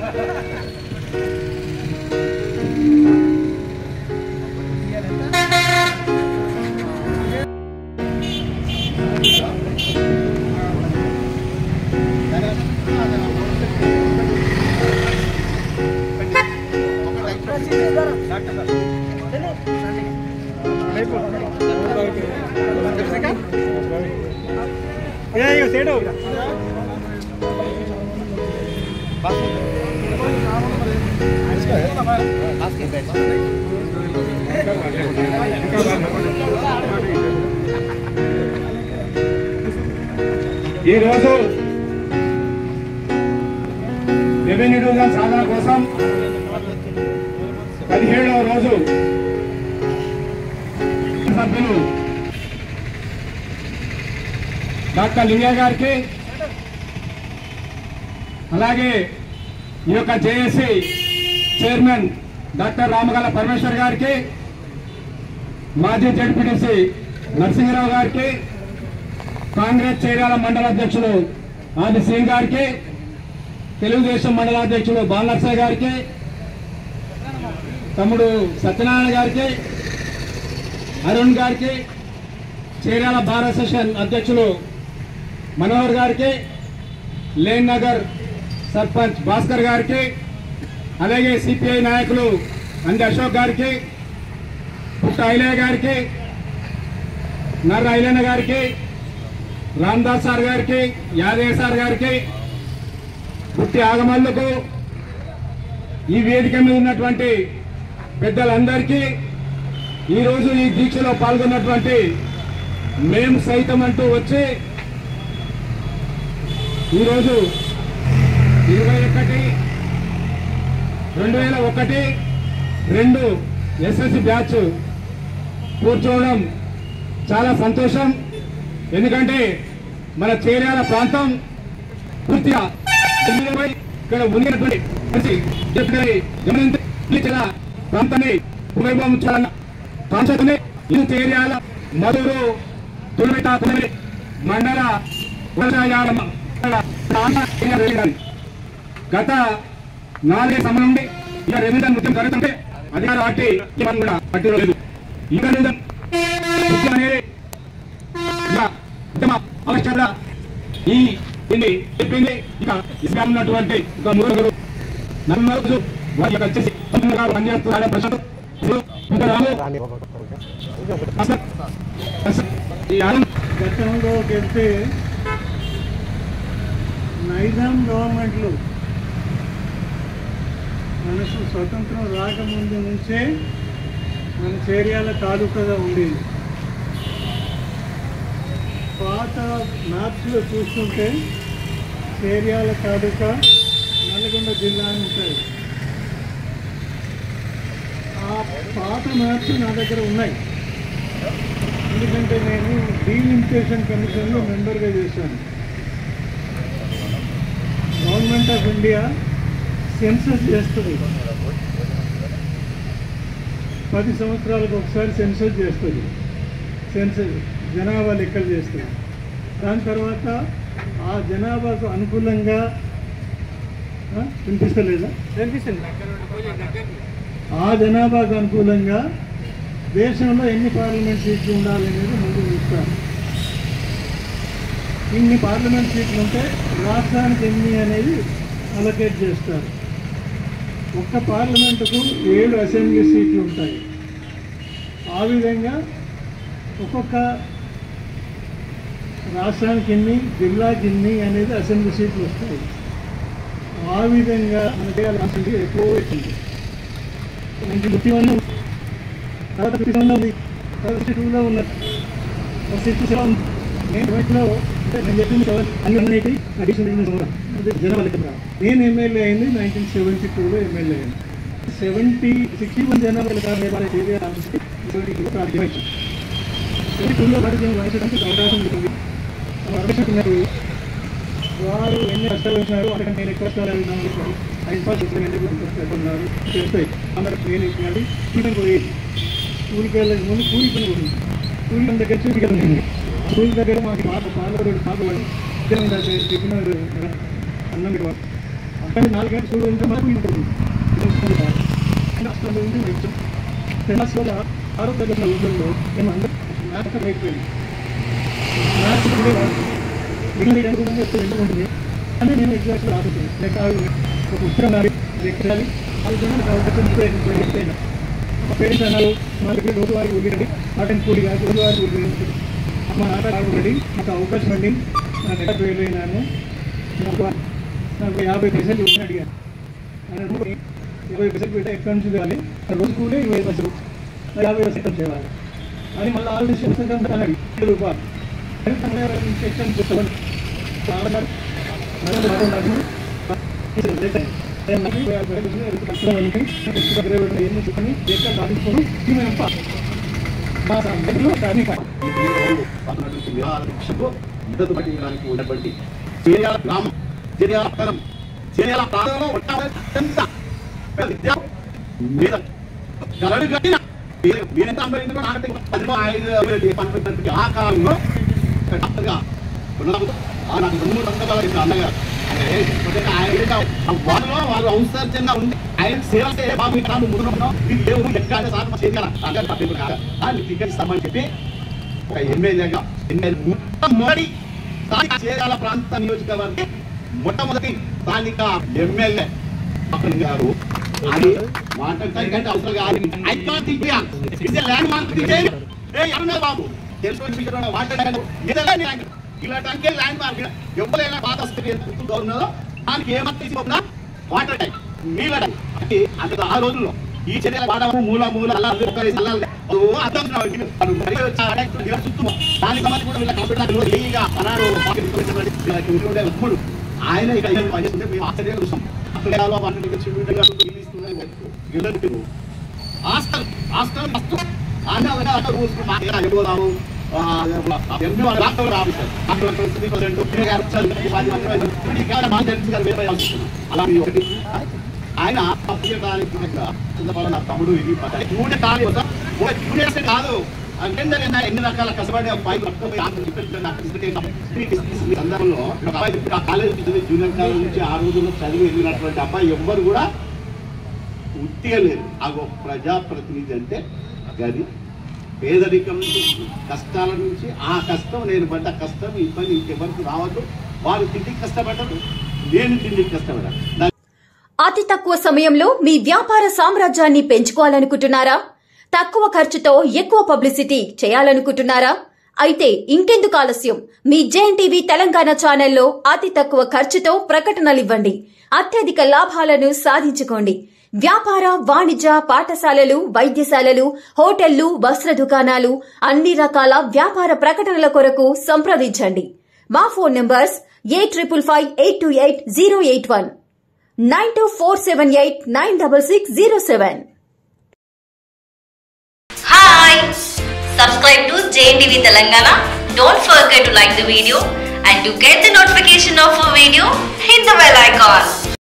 ఈరోజు revenue division సాధన కోసం పదిహేడవ రోజు సభ్యులు డాక్టర్ లింగయ్య గారికి అలాగే ఈ యొక్క JAC chairman doctor Ramagala Parameshwar గారికి మాజీ జడ్పీటీసీ నరసింహరావు గారికి కాంగ్రెస్ చైర్యాల మండల అధ్యక్షులు ఆది సింగ్ గారికి తెలుగుదేశం మండల అధ్యక్షులు బాలనర్సయ్య గారికి తమ్ముడు సత్యనారాయణ గారికి అరుణ్ గారికి చైర్యాల భారత సెషన్ అధ్యక్షులు మనోహర్ గారికి లేన్ నగర్ సర్పంచ్ భాస్కర్ గారికి అలాగే సిపిఐ నాయకులు అంది అశోక్ గారికి పుట్ట ఐలయ్య గారికి నర్ర ఐలన్న గారికి రామ్దాస్ సార్ గారికి యాదయ్య సార్ గారికి పుట్టి ఆగమల్లకు ఈ వేదిక మీద ఉన్నటువంటి పెద్దలందరికీ ఈరోజు ఈ దీక్షలో పాల్గొన్నటువంటి మేము సైతం అంటూ వచ్చి ఈరోజు ఇరవై ఒకటి రెండు వేల ఒకటి రెండు ఎస్ఎస్సి బ్యాచ్ కూర్చోవడం చాలా సంతోషం ఎందుకంటే మన చేర్యాల ప్రాంతం పూర్తిగా తొమ్మిదిపై ఇక్కడ ఉన్నటువంటి మనిషి చెప్పినది గమనించి ఈ జిల్లా ప్రాంతాన్ని ఉపయోగం చేయాలన్న కాన్సెప్ట్ని ఇది చేర్యాల మధురు తులిమిట తులిమి మండల వ్యవసాయాల గత నాలుగే సమయం నుండి ఇక రెవెన్యూ ముఖ్యం జరుగుతుంటే అధికార పార్టీ మనం కూడా పట్టిన లేదు ఇక రెవెన్యూ ముఖ్యం అనేది ఇక ఉద్యమ ఆవిష్కరణ ఈ దీన్ని చెప్పింది ఇక ఇస్లాం ఉన్నటువంటి ఒక మూడుగురు నలుగురు వారి యొక్క వచ్చేసి తొమ్మిదిగా పనిచేస్తున్నారనే ప్రశ్నలు ఇప్పుడు ఇంకా రాము. అసలు- అసలు ఈ ఆనంద్ గతంలోకి వెళ్తే నైజాం గవర్నమెంట్లు మనకు స్వతంత్రం రాకముందు నుంచే మన చేర్యాల తాలూకాగా ఉండేది పాత మ్యాప్స్లో చూస్తుంటే చేర్యాల తాలూకా నల్గొండ జిల్లా అని ఉంటుంది ఆ పాత మ్యాప్స్ నా దగ్గర ఉన్నాయి ఎందుకంటే నేను డీలిమిటేషన్ కమిషన్లో మెంబర్గా చేశాను గవర్నమెంట్ ఆఫ్ ఇండియా సెన్సస్ చేస్తుంది పది సంవత్సరాలకు ఒకసారి సెన్సస్ చేస్తుంది సెన్సస్ జనాభా లెక్కలు చేస్తుంది దాని తర్వాత ఆ జనాభాకు అనుకూలంగా ఆ, వినిపిస్తలేదా ఆ జనాభాకు అనుకూలంగా దేశంలో ఎన్ని పార్లమెంట్ సీట్లు ఉండాలనేది ముందు చూస్తారు ఇన్ని పార్లమెంట్ సీట్లు ఉంటే రాష్ట్రానికి ఎన్ని అనేది అలొకేట్ చేస్తారు ఒక్క పార్లమెంటుకు ఏడు అసెంబ్లీ సీట్లు ఉంటాయి ఆ విధంగా ఒక్కొక్క రాష్ట్రానికి ఎన్ని జిల్లాకి ఎన్ని అనేది అసెంబ్లీ సీట్లు వస్తాయి ఆ విధంగా మనకి రాష్ట్రానికి ఎక్కువ వచ్చింది నైన్టీన్ ఫిఫ్టీ వన్ తర్వాత ఫిఫ్టీ వన్లో ఉంది తర్వాత ఫిఫ్టీ టూలో ఉన్నది సిక్స్టీ సెవెన్ నేను ట్వంటీలో అంటే నేను చెప్పింది సెవెన్ అన్ని అన్నిటి అడిషనల్ జనాభా లెక్క ప్రకారం. నేను ఎమ్మెల్యే అయింది నైన్టీన్ సెవెంటీ టూలో ఎమ్మెల్యే అయింది సెవెంటీ సిక్స్టీ వన్ జనాభా లెక్క నేపాల ఏరియా సెవెంటీ టూ ప్రారంభించాం సెవెంటీ టూలో భారతీయ వయసడానికి అవకాశం ఉంటుంది అవకాశం ఉన్నారు వారు ఎన్ని కష్టాలు వచ్చినారు అంతకంటే నేను ఎక్కువ కష్టాలు అయినా ఐదు ఉన్నారు చేస్తాయి అందరూ నేను ఇచ్చినది స్కూల్కి పోయి స్కూల్కి వెళ్ళక ముందు కూలి పని ఉంది కూలి పని దగ్గర చూపికి వెళ్ళండి స్కూల్ దగ్గర మాకు పాప పాలకుడు పాప వాడు టిఫిన్ దగ్గర టిఫిన్ అన్నం పెట్టేవాడు అక్కడ నాలుగు గంటలు స్కూల్ ఉంటే మనకు ఉంటుంది హాస్టల్ ఉంటే కొంచెం క్లాస్ వల్ల ఆరోగ్య ఊళ్ళో మేము అందరూ మ్యాథ్స్ అయిపోయింది మ్యాథ్స్ కూడా మిగిలిన రెండు కూడా ఎక్కువ రెండు ఉంటుంది అని నేను ఎగ్జాక్ట్గా రాసుకుంటాను లేక ఒక ఉత్తరం రాలి ఎక్కాలి ఆ విధంగా నాకు అవకాశం ఇప్పుడే ఎక్కిపోయినా మా పేరెంట్స్ అన్నారు మా దగ్గర రోజువారీ ఊరిరండి ఆటం కూడి కాదు రోజువారీ ఊరి మా ఆట ఆడుకోండి నాకు అవకాశం అండి నా నెల వెళ్ళినాను నాకు నాకు యాభై పైసలు ఇవ్వని అడిగాను ఆయన అనుకుని ఇరవై పైసలు పెట్టా ఎక్కడి నుంచి తేవాలి ఆ రోజు కూడా ఇరవై పైసలు నా యాభై పైసలు చేయాలి అని మళ్ళీ ఆరు సెకండ్ అన్నాడు ఏడు రూపాయలు అని తన సెక్షన్ చూస్తామని ఆడగారు నన్ను మాట్లాడారు మద్దతు పట్టడానికి ఉన్నటువంటి చేర్యాల గ్రామం చేర్యాల పట్టణం చేర్యాల ప్రాంతంలో అత్యంత పెద్ద విద్యా మీద కలడు కట్టిన వీర- వీరంతా అందరూ నాకంటే పదిలో ఐదు వేలు పంపినటువంటి ఆ కాలంలో ఒక డాక్టర్గా ఉన్నాము. ఆ నాకు రెండు మూడు సంవత్సరాలు ఇచ్చిన అన్నగారు అంటే ఇప్పటికీ ఆయన ఏంటో ఆ వాళ్ళలో వాళ్ళు ఔత్సర్యంగా ఉంది ఆయన సేవ చేయ బాబు ఇక్కడ నువ్వు ముందు ఉన్నావు. ఇది ఏ ఊరు ఎక్కడ సార్ మా చేయాలి అందరూ పట్టింపు కాదు దాన్ని టికెట్స్తామని చెప్పి ఒక ఎమ్మెల్యేగా ఎమ్మెల్యే మొట్టమొదటి స్థానిక చేరాల ప్రాంత నియోజకవర్గం మొట్టమొదటి స్థానిక ఎమ్మెల్యే పక్కన గారు అది మాట్లాడటానికంటే అవసరం కాదు ఐకానిక్ ఇది ల్యాండ్ మార్క్ ఏ అరుణ బాబు తెలుసుకొని మీకు మాట్లాడాను ఏదైనా నేను ఇలాంటి ల్యాండ్ మార్క్ ఎవరైనా పాత స్థితి ఎంత గుర్తుగా ఉన్నదో దానికి ఏమన్నా తీసుకోకుండా వాటర్ ట్యాంక్ నీళ్ళ ట్యాంక్ అంటే అంత ఆ రోజుల్లో ఈ చర్యల వాడము మూల మూల అలా అందరూ ఒకరేసి అల్లాలి. ఓ అర్థం కావాలి. వాళ్ళు మరి వచ్చి ఆ ట్యాంక్ ఇలా చుట్టూ దానికి సంబంధించి కూడా వీళ్ళ కంప్యూటర్లో ఏఈగా అన్నాడు పాకెట్ తీసుకొచ్చినటువంటి వీళ్ళకి ఉండే ఉప్పుడు ఆయన ఇక్కడ ఏం పనిచేస్తుంటే మేము ఆశ్చర్యంగా చూస్తాం అక్కడ వాళ్ళు వాళ్ళని ఇక్కడ చూడండి వాళ్ళు ఇల్లు ఇస్తున్నారు. ఇళ్ళకి హాస్టల్ హాస్టల్ ఫస్ట్ ఆయన అలాగే అక్కడ కూర్చుని మా దగ్గర వెళ్ళిపోదాము ఆ, ఎంపీ వాళ్ళు డాక్టర్ గారు ఆఫీసర్ డాక్టర్ గారు ట్వంటీ పర్సెంట్ ఎంపీ గారు వచ్చారు, పది మంది వాళ్ళు. ఇప్పుడు ఇక్కడ మా జడ్జి గారు వేరే వాళ్ళు వస్తున్నారు. అలా మీ ఒకటి ఆయన అప్పగించడానికి చింతపడ నా తమ్ముడు ఇది చూడే కాదు చూడేస్తే కాదు అంటే ఎన్ని రకాల కష్టపడి పై పట్టుకుపోయి ఆంధ్ర డిఫెన్స్ నాకు ఇసుకేసాం. ఈ సందర్భంలో ఒక అబ్బాయి ఇప్పుడు ఆ కాలేజ్ నుంచి జూనియర్ కాలేజ్ నుంచి ఆ రోజుల్లో చదివి వెళ్ళినటువంటి అబ్బాయి ఎవ్వరు కూడా ఉట్టిగా లేదు అగో ప్రజాప్రతినిధి అంటే గది పేదరికం నుంచి కష్టాల నుంచి ఆ కష్టం నేను పడ్డ కష్టం ఇబ్బంది ఇంకెవరికి రావద్దు వారు తిండికి కష్టపడరు నేను తిండికి కష్టపడాను నా అతి తక్కువ సమయంలో మీ వ్యాపార సామ్రాజ్యాన్ని పెంచుకోవాలనుకుంటున్నారా తక్కువ ఖర్చుతో ఎక్కువ పబ్లిసిటీ చేయాలనుకుంటున్నారా అయితే ఇంకెందుకు ఆలస్యం మీ జేఎన్ టీవీ తెలంగాణ ఛానల్లో అతి తక్కువ ఖర్చుతో ప్రకటనలివ్వండి అత్యధిక లాభాలను సాధించుకోండి వ్యాపార వాణిజ్య పాఠశాలలు వైద్యశాలలు హోటళ్లు వస్త్ర దుకాణాలు అన్ని రకాల వ్యాపార ప్రకటనల కొరకు సంప్రదించండి మా phone numbers eight triple five eight two eight zero eight one nine two four seven eight nine double six zero seven Hi! Subscribe to JNTV Telangana. Don't forget to like the video and to get the notification of a video, hit the bell icon.